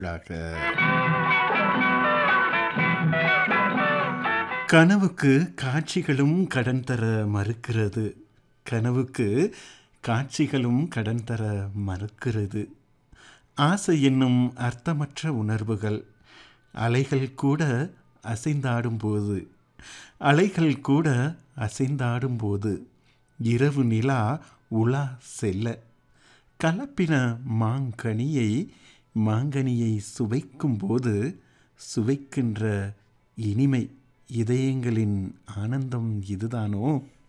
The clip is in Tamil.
கனவுக்கு காட்சிகளும் கடன் தர மறுக்கிறது கனவுக்கு காட்சிகளும் கடன் தர மறுக்கிறது ஆசை என்னும் அர்த்தமற்ற உணர்வுகள் அலைகள் கூட அசைந்தாடும்போது அலைகள் கூட அசைந்தாடும்போது இரவு நிலா உலா செல்ல கலப்பின மாங்கனியை மாங்கனியை சுவைக்கும்போது சுவைக்கின்ற இனிமை இதயங்களின் ஆனந்தம் இதுதானோ